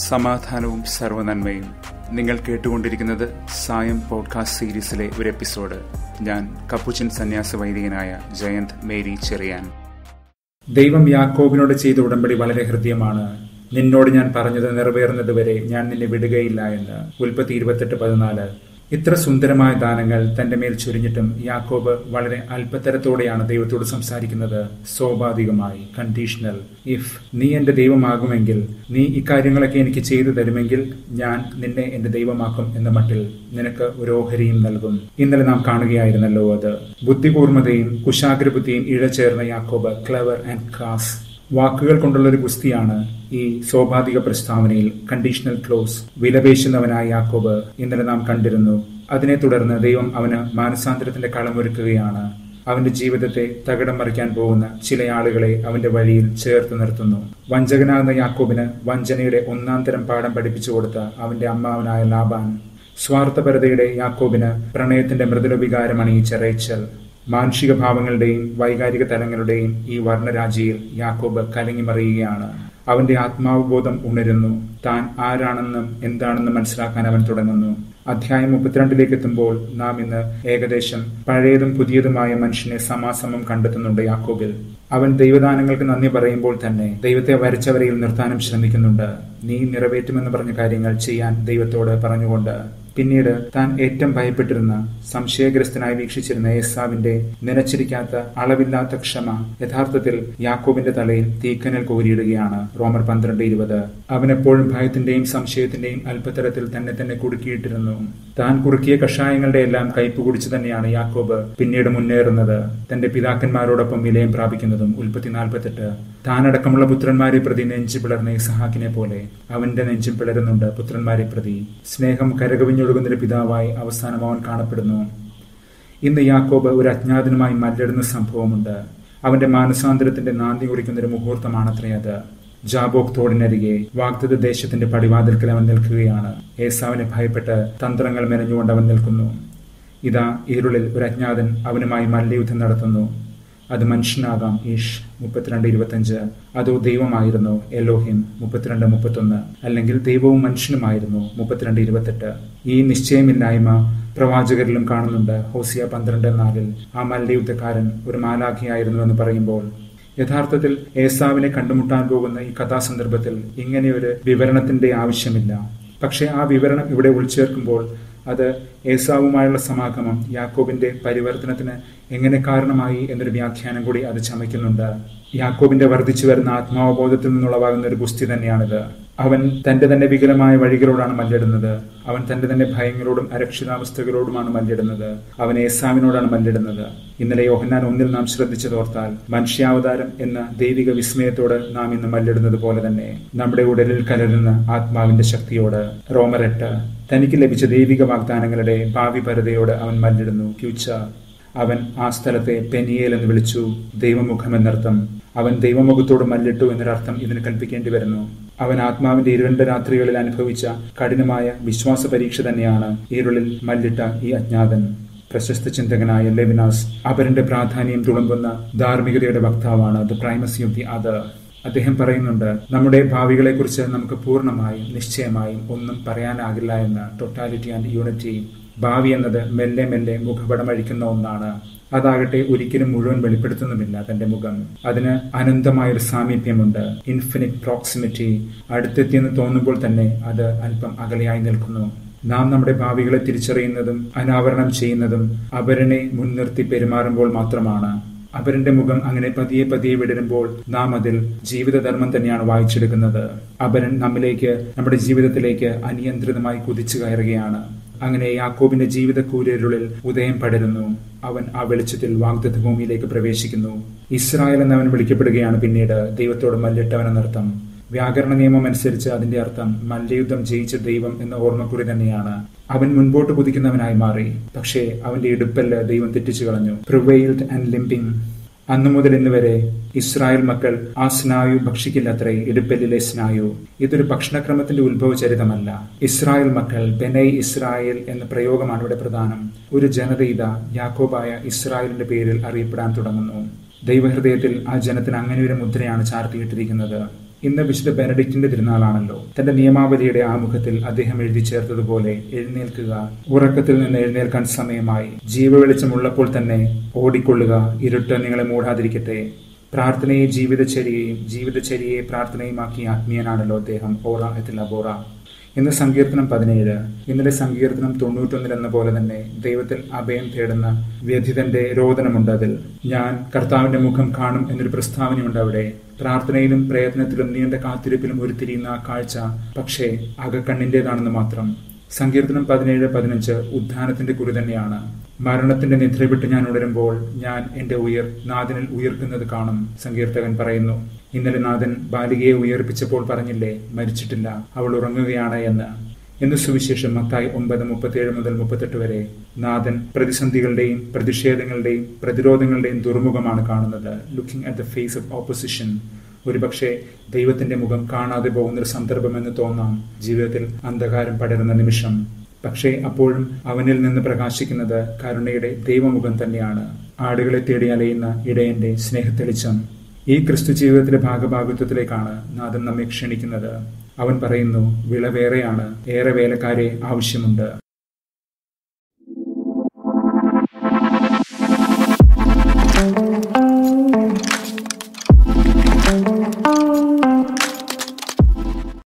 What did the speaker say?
സമാധാനവും സർവനന്മയും നിങ്ങൾ കേട്ടുകൊണ്ടിരിക്കുന്നത് സായം പോഡ്കാസ്റ്റ് സീരീസിലെ ഒരു എപ്പിസോഡ് ഞാൻ കപ്പുച്ചൻ സന്യാസ വൈദികനായ ജയന്ത് മേരി ചെറിയാൻ ദൈവം യാക്കോബിനോട് ചെയ്ത ഉടമ്പടി വളരെ ഹൃദ്യമാണ് നിന്നോട് ഞാൻ പറഞ്ഞത് നിറവേറുന്നതുവരെ ഞാൻ നിന്നെ വിടുകയില്ല എന്ന് ഉൽപ്പത്തി ഇരുപത്തെട്ട് പതിനാല് ഇത്ര സുന്ദരമായ ദാനങ്ങൾ തന്റെ മേൽ ചൊരിഞ്ഞിട്ടും യാക്കോബ് വളരെ അല്പത്തരത്തോടെയാണ് ദൈവത്തോട് സംസാരിക്കുന്നത് സ്വാഭാവികമായി കണ്ടീഷണൽ ഇഫ് നീ എന്റെ ദൈവമാകുമെങ്കിൽ നീ ഇക്കാര്യങ്ങളൊക്കെ എനിക്ക് ചെയ്തു തരുമെങ്കിൽ ഞാൻ നിന്നെ എന്റെ ദൈവമാക്കും എന്ന മട്ടിൽ നിനക്ക് ഒരു ഓഹരിയും നൽകും ഇന്നലെ നാം കാണുകയായിരുന്നല്ലോ അത് ബുദ്ധിപൂർമ്മതയും കുശാഗ്രബുദ്ധിയും ഇഴചേർന്ന യാക്കോബ് ക്ലവർ ആൻഡ് ക്ലാസ് വാക്കുകൾ കൊണ്ടുള്ള ഒരു ഗുസ്തിയാണ് ഈ സോപാധിക പ്രസ്താവനയിൽ കണ്ടീഷണൽ ക്ലോസ് വിലപേശുന്നവനായ യാക്കോബ് ഇന്നലെ നാം കണ്ടിരുന്നു അതിനെ തുടർന്ന് ദൈവം അവന് മാനസാന്തരത്തിന്റെ കളമൊരുക്കുകയാണ് അവന്റെ ജീവിതത്തെ തകിടം മറിക്കാൻ പോകുന്ന ചില ആളുകളെ അവന്റെ വഴിയിൽ ചേർത്ത് നിർത്തുന്നു വഞ്ചകനാകുന്ന യാക്കോബിന് വഞ്ചനയുടെ ഒന്നാം തരം പാഠം പഠിപ്പിച്ചു കൊടുത്ത അവന്റെ അമ്മാവനായ ലാബാൻ സ്വാർത്ഥപരതയുടെ യാക്കോബിന് പ്രണയത്തിന്റെ മൃദുലവികാരം അണിയിച്ച റേച്ചൽ മാനുഷിക ഭാവങ്ങളുടെയും വൈകാരിക തലങ്ങളുടെയും ഈ വർണ്ണരാജിയിൽ യാക്കോബ് കലങ്ങിമറിയുകയാണ് അവന്റെ ആത്മാവബോധം ഉണരുന്നു താൻ ആരാണെന്നും എന്താണെന്നും മനസ്സിലാക്കാൻ അവൻ തുടങ്ങുന്നു അധ്യായം മുപ്പത്തിരണ്ടിലേക്ക് എത്തുമ്പോൾ നാം ഇന്ന് ഏകദേശം പഴയതും പുതിയതുമായ മനുഷ്യനെ സമാസമം കണ്ടെത്തുന്നുണ്ട് യാക്കോബിൽ അവൻ ദൈവദാനങ്ങൾക്ക് നന്ദി പറയുമ്പോൾ തന്നെ ദൈവത്തെ വരച്ചവരയിൽ നിർത്താനും ശ്രമിക്കുന്നുണ്ട് നീ നിറവേറ്റുമെന്ന് പറഞ്ഞ കാര്യങ്ങൾ ചെയ്യാൻ ദൈവത്തോട് പറഞ്ഞുകൊണ്ട് പിന്നീട് താൻ ഏറ്റവും ഭയപ്പെട്ടിരുന്ന സംശയഗ്രസ്തനായി വീക്ഷിച്ചിരുന്ന ഏസാവിന്റെ നനച്ചിരിക്കാത്ത അളവില്ലാത്ത ക്ഷമ യഥാർത്ഥത്തിൽ യാക്കോബിന്റെ തലയിൽ തീക്കനൽ കോരിയിടുകയാണ് റോമർ പന്ത്രണ്ട് ഇരുപത് അവനെപ്പോഴും ഭയത്തിന്റെയും സംശയത്തിന്റെയും അല്പതരത്തിൽ തന്നെ തന്നെ കുടുക്കിയിട്ടിരുന്നു താൻ കുറുക്കിയ കഷായങ്ങളുടെ എല്ലാം കയ്പ് കുടിച്ചു തന്നെയാണ് യാക്കോബ് പിന്നീട് മുന്നേറുന്നത് തന്റെ പിതാക്കന്മാരോടൊപ്പം വിലയം പ്രാപിക്കുന്നതും ഉൽപ്പത്തി നാൽപ്പത്തെട്ട് താനടക്കമുള്ള പുത്രന്മാരെ പ്രതി നെഞ്ചു പിളർന്ന ഇസഹാക്കിനെ പോലെ അവന്റെ നെഞ്ചും പിളരുന്നുണ്ട് പുത്രന്മാരെ പ്രതി സ്നേഹം കരകവിഞ്ഞൊഴുകുന്നൊരു പിതാവായി അവസാനം അവൻ കാണപ്പെടുന്നു ഇന്ന് യാക്കോബ് ഒരു അജ്ഞാതനുമായി മല്ലിടുന്ന സംഭവമുണ്ട് അവന്റെ മാനസാന്തരത്തിന്റെ നാന്ദി കുറിക്കുന്ന ഒരു മുഹൂർത്തമാണത്രേ അത് ജാബോക് തോടിനരികെ വാഗ്ദത്ത ദേശത്തിന്റെ പടിവാതിൽക്കൽ അവൻ നിൽക്കുകയാണ് ഏസാവിനെ ഭയപ്പെട്ട് തന്ത്രങ്ങൾ മെനഞ്ഞുകൊണ്ട് അവൻ നിൽക്കുന്നു ഇതാ ഇരുളിൽ ഒരു അജ്ഞാതൻ അവനുമായി മല്ലയുദ്ധം നടത്തുന്നു അത് മനുഷ്യനാകാം ഈഷ് മുപ്പത്തിരണ്ട് ഇരുപത്തഞ്ച് അതോ ദൈവമായിരുന്നു എലോഹിം മുപ്പത്തിരണ്ട് മുപ്പത്തൊന്ന് അല്ലെങ്കിൽ ദൈവവും മനുഷ്യനുമായിരുന്നു മുപ്പത്തിരണ്ട് ഇരുപത്തെട്ട് ഈ നിശ്ചയമില്ലായ്മ പ്രവാചകരിലും കാണുന്നുണ്ട് ഹോസിയ പന്ത്രണ്ട് നാലിൽ ആ മല്ലയുദ്ധക്കാരൻ ഒരു മാലാഖിയായിരുന്നു എന്ന് പറയുമ്പോൾ യഥാർത്ഥത്തിൽ ഏസാവിനെ കണ്ടുമുട്ടാൻ പോകുന്ന ഈ കഥാസന്ദർഭത്തിൽ ഇങ്ങനെയൊരു വിവരണത്തിന്റെ ആവശ്യമില്ല പക്ഷേ ആ വിവരണം ഇവിടെ ഉൾച്ചേർക്കുമ്പോൾ അത് ഏസാവുമായുള്ള സമാഗമം യാക്കോബിന്റെ പരിവർത്തനത്തിന് എങ്ങനെ കാരണമായി എന്നൊരു വ്യാഖ്യാനം കൂടി അത് ചമയ്ക്കുന്നുണ്ട് യാക്കോബിന്റെ വർദ്ധിച്ചു വരുന്ന ആത്മാവബോധത്തിൽ നിന്നുളവാകുന്ന ഒരു ഗുസ്തി തന്നെയാണിത് അവൻ തന്റെ തന്നെ വികലമായ വഴികളോടാണ് മല്ലിടുന്നത് അവൻ തന്റെ തന്നെ ഭയങ്ങളോടും അരക്ഷിതാവസ്ഥകളോടുമാണ് മല്ലിടുന്നത് അവൻ ഏസാവിനോടാണ് മല്ലിടുന്നത് ഇന്നലെ യോഹന്നാൻ ഒന്നിൽ നാം ശ്രദ്ധിച്ചതോർത്താൽ മനുഷ്യാവതാരം എന്ന ദൈവിക വിസ്മയത്തോട് നാം ഇന്ന് മല്ലിടുന്നത് പോലെ തന്നെ നമ്മുടെ ഉടലിൽ കലരുന്ന ആത്മാവിന്റെ ശക്തിയോട് റോമറെട്ട് തനിക്ക് ലഭിച്ച ദൈവിക വാഗ്ദാനങ്ങളുടെ ഭാവി പരതയോട് അവൻ മല്ലിടുന്നു ഫ്യൂച്ചർ അവൻ ആ സ്ഥലത്തെ പെനിയേൽ എന്ന് വിളിച്ചു ദൈവമുഖം എന്നർത്ഥം അവൻ ദൈവമുഖത്തോട് മല്ലിട്ടു എന്നൊരർത്ഥം ഇതിന് കൽപ്പിക്കേണ്ടി വരുന്നു അവൻ ആത്മാവിന്റെ ഇരുണ്ട രാത്രികളിൽ അനുഭവിച്ച കഠിനമായ വിശ്വാസ പരീക്ഷ തന്നെയാണ് ഇരുളിൽ മല്ലിട്ട ഈ അജ്ഞാതൻ പ്രശസ്ത ചിന്തകനായ ലെവിനാസ് അവരുടെ പ്രാധാന്യം തുളുമ്പുന്ന ധാർമ്മികതയുടെ വക്താവാണ് the primacy of the other അദ്ദേഹം പറയുന്നുണ്ട് നമ്മുടെ ഭാവികളെക്കുറിച്ച് നമുക്ക് പൂർണ്ണമായും നിശ്ചയമായും ഒന്നും പറയാനാകില്ല എന്ന് ടൊട്ടാലിറ്റി ആൻഡ് യൂണിറ്റി ഭാവി എന്നത് മെല്ലെ മെല്ലെ മുഖപടമഴിക്കുന്ന ഒന്നാണ് അതാകട്ടെ ഒരിക്കലും മുഴുവൻ വെളിപ്പെടുത്തുന്നുമില്ല തന്റെ മുഖം അതിന് അനന്തമായൊരു സാമീപ്യമുണ്ട് ഇൻഫിനിറ്റ് പ്രോക്സിമിറ്റി അടുത്തെത്തിയെന്ന് തോന്നുമ്പോൾ തന്നെ അത് അല്പം അകലെയായി നിൽക്കുന്നു നാം നമ്മുടെ ഭാവികളെ തിരിച്ചറിയുന്നതും അനാവരണം ചെയ്യുന്നതും അവരനെ മുൻനിർത്തി പെരുമാറുമ്പോൾ മാത്രമാണ് അവരുടെ മുഖം അങ്ങനെ പതിയെ പതിയെ വിടരുമ്പോൾ നാം അതിൽ ജീവിതധർമ്മം തന്നെയാണ് വായിച്ചെടുക്കുന്നത് അവരൻ നമ്മിലേക്ക് നമ്മുടെ ജീവിതത്തിലേക്ക് അനിയന്ത്രിതമായി കുതിച്ചു കയറുകയാണ് അങ്ങനെ യാക്കോബിന്റെ ജീവിത കൂരിരുളിൽ ഉദയം പടരുന്നു അവൻ ആ വെളിച്ചത്തിൽ വാഗ്ദത്ത ഭൂമിയിലേക്ക് പ്രവേശിക്കുന്നു ഇസ്രായേൽ എന്നവൻ വിളിക്കപ്പെടുകയാണ് പിന്നീട് ദൈവത്തോട് മല്ലിട്ടവനെന്നർത്ഥം വ്യാകരണ നിയമം അനുസരിച്ച് അതിന്റെ അർത്ഥം മല്ലയുദ്ധം ജയിച്ച ദൈവം എന്ന ഓർമ്മക്കുറി തന്നെയാണ് അവൻ മുൻപോട്ട് കുതിക്കുന്നവനായി മാറി പക്ഷേ അവന്റെ ഇടുപ്പല്ല് ദൈവം തെറ്റിച്ചു കളഞ്ഞു പ്രിവെയിൽഡ് ആൻഡ് ലിംപിംഗ് അന്നു മുതൽ ഇന്ന് വരെ ഇസ്രായേൽ മക്കൾ ആ സ്നായു ഭക്ഷിക്കില്ലത്രേ ഇടുപ്പല്ലിലെ സ്നായു ഇതൊരു ഭക്ഷണക്രമത്തിന്റെ ഉത്ഭവ ചരിതമല്ല ഇസ്രായേൽ മക്കൾ ബെനൈ ഇസ്രായേൽ എന്ന പ്രയോഗമാണ് ഇവിടെ പ്രധാനം ഒരു ജനത ഇതാ യാക്കോബായ ഇസ്രായേലിന്റെ പേരിൽ അറിയപ്പെടാൻ തുടങ്ങുന്നു ദൈവഹൃദയത്തിൽ ആ ജനത്തിന് അങ്ങനെ ഒരു മുദ്രയാണ് ചാർത്തിയിട്ടിരിക്കുന്നത് ഇന്ന് വിശുദ്ധ ബെനഡിക്റ്റിന്റെ തിരുനാളാണല്ലോ തന്റെ നിയമാവലിയുടെ ആമുഖത്തിൽ അദ്ദേഹം എഴുതി ചേർത്തതുപോലെ എഴുന്നേൽക്കുക ഉറക്കത്തിൽ നിന്ന് എഴുന്നേൽക്കാൻ സമയമായി ജീവവെളിച്ചമുള്ളപ്പോൾ തന്നെ ഓടിക്കൊള്ളുക ഇരുട്ട് നിങ്ങളെ മൂടാതിരിക്കട്ടെ പ്രാർത്ഥനയെ ജീവിതചര്യയും ജീവിതചര്യയെ പ്രാർത്ഥനയുമാക്കി ആത്മീയനാണല്ലോ അദ്ദേഹം ഓറ എത്തിൽ അബോറ ഇന്ന് സങ്കീർത്തനം പതിനേഴ് ഇന്നലെ സങ്കീർത്തനം തൊണ്ണൂറ്റൊന്നിൽ എന്ന പോലെ തന്നെ ദൈവത്തിൽ അഭയം തേടുന്ന വ്യഥിതന്റെ രോദനമുണ്ട് അതിൽ ഞാൻ കർത്താവിന്റെ മുഖം കാണും എന്നൊരു പ്രസ്താവനയുണ്ട് അവിടെ പ്രാർത്ഥനയിലും പ്രയത്നത്തിലും നീണ്ട കാത്തിരിപ്പിലും ഉരുത്തിരിയുന്ന ആ കാഴ്ച പക്ഷേ അകക്കണ്ണിന്റേതാണെന്ന് മാത്രം സങ്കീർത്തനം പതിനേഴ് പതിനഞ്ച് ഉദ്ധാനത്തിന്റെ കുറി തന്നെയാണ് മരണത്തിന്റെ നിദ്ര വിട്ട് ഞാൻ ഉണരുമ്പോൾ ഞാൻ എന്റെ ഉയർ നാഥനിൽ ഉയർക്കുന്നത് കാണും സങ്കീർത്തകൻ പറയുന്നു ഇന്നലെ നാഥൻ ബാലികയെ ഉയർപ്പിച്ചപ്പോൾ പറഞ്ഞില്ലേ മരിച്ചിട്ടില്ല അവൾ ഉറങ്ങുകയാണ് എന്ന് എന്ന് സുവിശേഷം മത്തായി ഒമ്പത് മുപ്പത്തിയേഴ് മുതൽ മുപ്പത്തെട്ട് വരെ നാഥൻ പ്രതിസന്ധികളുടെയും പ്രതിഷേധങ്ങളുടെയും പ്രതിരോധങ്ങളുടെയും ദുർമുഖമാണ് കാണുന്നത് looking at the face of opposition ഒരുപക്ഷെ ദൈവത്തിന്റെ മുഖം കാണാതെ പോകുന്നൊരു സന്ദർഭമെന്ന് തോന്നാം ജീവിതത്തിൽ അന്ധകാരം പടരുന്ന നിമിഷം പക്ഷേ അപ്പോഴും അവനിൽ നിന്ന് പ്രകാശിക്കുന്നത് കരുണയുടെ ദൈവമുഖം തന്നെയാണ് ആടുകളെ തേടി അലയുന്ന ഇടയന്റെ സ്നേഹത്തെളിച്ചം ഈ ക്രിസ്തു ജീവിതത്തിലെ ഭാഗഭാഗത്വത്തിലേക്കാണ് നാഥൻ നമ്മെ ക്ഷണിക്കുന്നത് അവൻ പറയുന്നു വിളവേറെയാണ് ഏറെ വേലക്കാരെ ആവശ്യമുണ്ട് thank you